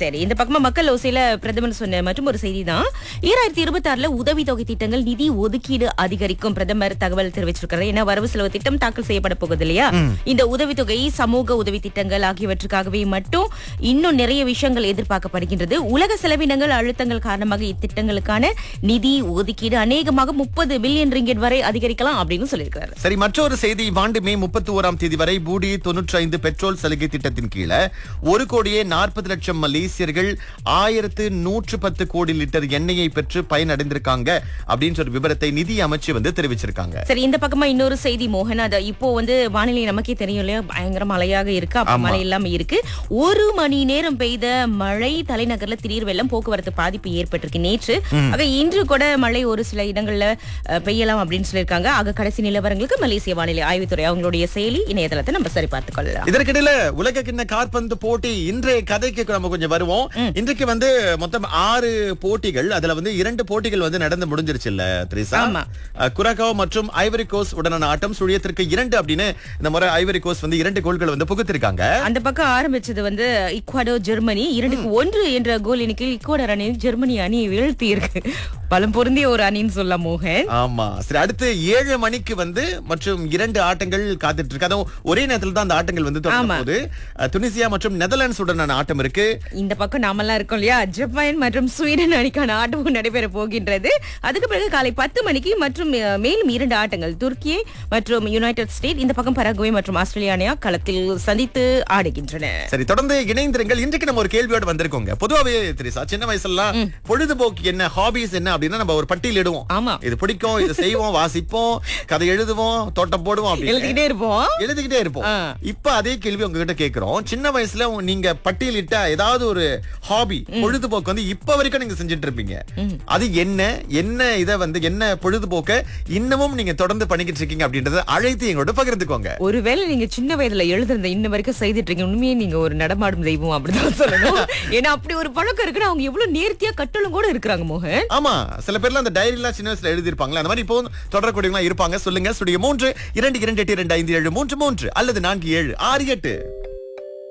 சரி இந்த பக்கமா மக்கள் ஓசையில பிரதமர் சொன்ன மற்றும் ஒரு செய்தி தான் ஈராயிரத்தி இருபத்தி ஆறுல உதவித்தொகை திட்டங்கள் நிதி ஒதுக்கீடு அதிகரிக்கும் பிரதமர் தகவல் தெரிவிச்சிருக்கிறார் ஏன்னா வரவு செலவு திட்டம் தாக்கல் செய்யப்பட போகுது இல்லையா இந்த உதவித்தொகை சமூக உதவி திட்டங்கள் ஆகியவற்றுக்காகவே மட்டும் இன்னும் நிறைய விஷயங்கள் எதிர்பார்க்கப்படுகின்றது உலக செலவினங்கள் அழுத்தங்கள் காரணமாக இத்திட்டங்களுக்கான நிதி ஒதுக்கீடு அநேகமாக முப்பது பில்லியன் ரிங்கெட் வரை அதிகரிக்கலாம் அப்படின்னு சொல்லியிருக்கிறார் சரி மற்றொரு செய்தி இவ்வாண்டு மே முப்பத்தி ஓராம் தேதி வரை பூடி தொன்னூற்றி ஐந்து பெட்ரோல் சலுகை திட்டத்தின் கீழே ஒரு கோடியே நாற்பது லட்சம் மலேசியர்கள் ஆயிரத்து நூற்று பத்து கோடி லிட்டர் எண்ணெயை பெற்று பயனடைந்திருக்காங்க அப்படின்னு ஒரு விவரத்தை நிதி அமைச்சு வந்து தெரிவிச்சிருக்காங்க சரி இந்த பக்கமா இன்னொரு செய்தி மோகன் அது இப்போ வந்து வானிலை நமக்கே தெரியும் இல்லையா பயங்கர மழையாக இருக்கு அப்ப ஆமா. மழை இல்லாம இருக்கு ஒரு மணி நேரம் பெய்த மழை தலைநகர்ல திடீர் வெள்ளம் போக்குவரத்து பாதிப்பு ஏற்பட்டிருக்கு நேற்று ஆக இன்று கூட மழை ஒரு சில இடங்கள்ல அஹ், பெய்யலாம் அப்படின்னு சொல்லியிருக்காங்க ஆக கடைசி நிலவரங்களுக்கு மலேசிய வானிலை ஆய்வுத்துறை அவங்களுடைய செயலி இணையதளத்தை நம்ம சரி பார்த்துக் கொள்ளலாம் இதற்கிடையில உலக கிண்ண காற்பந்து போட்டி இன்றைய கதைக்கு நம்ம கொஞ்சம் வருவோம் இன்றைக்கு வந்து மொத்தம் ஆறு போட்டிகள் அதுல வந்து இரண்டு போட்டிகள் வந்து நடந்து முடிஞ்சிருச்சு இல்ல திரிசா ஆமா. குரகோ மற்றும் ஐவரி கோஸ் உடனான ஆட்டம் சுழியத்திற்கு இரண்டு அப்படின்னு இந்த முறை ஐவரி கோஸ் வந்து இரண்டு கோல்கள் வந்து புகுத்திருக்காங்க அந்த பக்கம் ஆரம்பிச்சது வந்து இக்வாடோ ஜெர்மனி இரண்டுக்கு ஒன்று என்ற கோல் எண்ணிக்கையில் இக்வாடர் அணி ஜெர்மனி அணியை வீழ்த்தி இருக்கு பலம் பொருந்திய ஒரு அணின்னு சொல்லலாம் மோகன் ஆமா சரி அடுத்து ஏழு மணிக்கு வந்து மற்றும் இரண்டு ஆட்டங்கள் காத்துட்டு இருக்கு அதுவும் ஒரே நேரத்துல தான் அந்த ஆட்டங்கள் வந்து தொடங்க ஆமா. போகுது அஹ், துனிசியா மற்றும் நெதர்லாண்ட்ஸ் உடனான ஆட்டம் இருக்கு இந்த பக்கம் நாமெல்லாம் இருக்கோம் இல்லையா ஜப்பான் மற்றும் ஸ்வீடன் அணிக்கான ஆட்டமும் நடைபெற போகின்றது அதுக்கு பிறகு காலை பத்து மணிக்கு மற்றும் அஹ், மேலும் இரண்டு ஆட்டங்கள் துருக்கி மற்றும் யுனைடெட் ஸ்டேட் இந்த பக்கம் பராகுவே மற்றும் ஆஸ்திரேலியா அணியா களத்தில் சந்தித்து ஆடுகின்றன சரி தொடர்ந்து இணைந்திருங்கள் இன்றைக்கு நம்ம ஒரு கேள்வியோட வந்திருக்கோங்க பொதுவாவே தெரியுசா சின்ன வயசுலாம் பொழுதுபோக்கு என்ன ஹாபிஸ் என்ன அப்படின்னா நம்ம ஒரு பட்டியலிடுவோம் ஆமா. இது பிடிக்கும் இது செய்வோம் வாசிப்போம் கதை எழுதுவோம் தோட்டம் போடுவோம் அப்படின்னு எழுதிக்கிட்டே இருப்போம் எழுதிக்கிட்டே இருப்போம் ஆ. இப்ப அதே கேள்வி உங்ககிட்ட கேக்குறோம் சின்ன வயசுல உங்க- நீங்க பட்டியலிட்ட ஏதாவது ஒரு ஹாபி பொழுதுபோக்கு வந்து இப்ப வரைக்கும் நீங்க செஞ்சுட்டு இருப்பீங்க அது என்ன என்ன இத வந்து என்ன பொழுதுபோக்க இன்னமும் நீங்க தொடர்ந்து பண்ணிக்கிட்டு இருக்கீங்க அப்படின்றத அழைத்து எங்களோட பகிர்ந்துக்கோங்க ஒருவேளை நீங்க சின்ன வயதுல எழுதுறத இன்ன வரைக்கும் செய்துட்டு இருக்கீங்க உண்மையே நீங்க ஒரு நடமாடும் தெய்வம் அப்படிதான் சொல்லணும் ஏன்னா அப்படி ஒரு பழக்கம் இருக்குன்னா அவங்க எவ்வளவு நேர்த்தியா கட்டலும் கூட இருக்கிறாங்க மோகன் ஆமா சில பேர்லாம் அந்த டைரி எல்லாம் சின்ன வயசுல எழுதிருப்பாங்களே அந்த மாதிரி இப்போ தொடரக்கூடியவங்களா இருப்பாங்க சொல்லுங்க ஸ்டுடியோ மூன்று இரண்டு இரண்டு எட்டு இரண்டு ஐந்து ஏழு மூன்று மூன்று அல்லது நான்கு ஏழு ஆறு எட்டு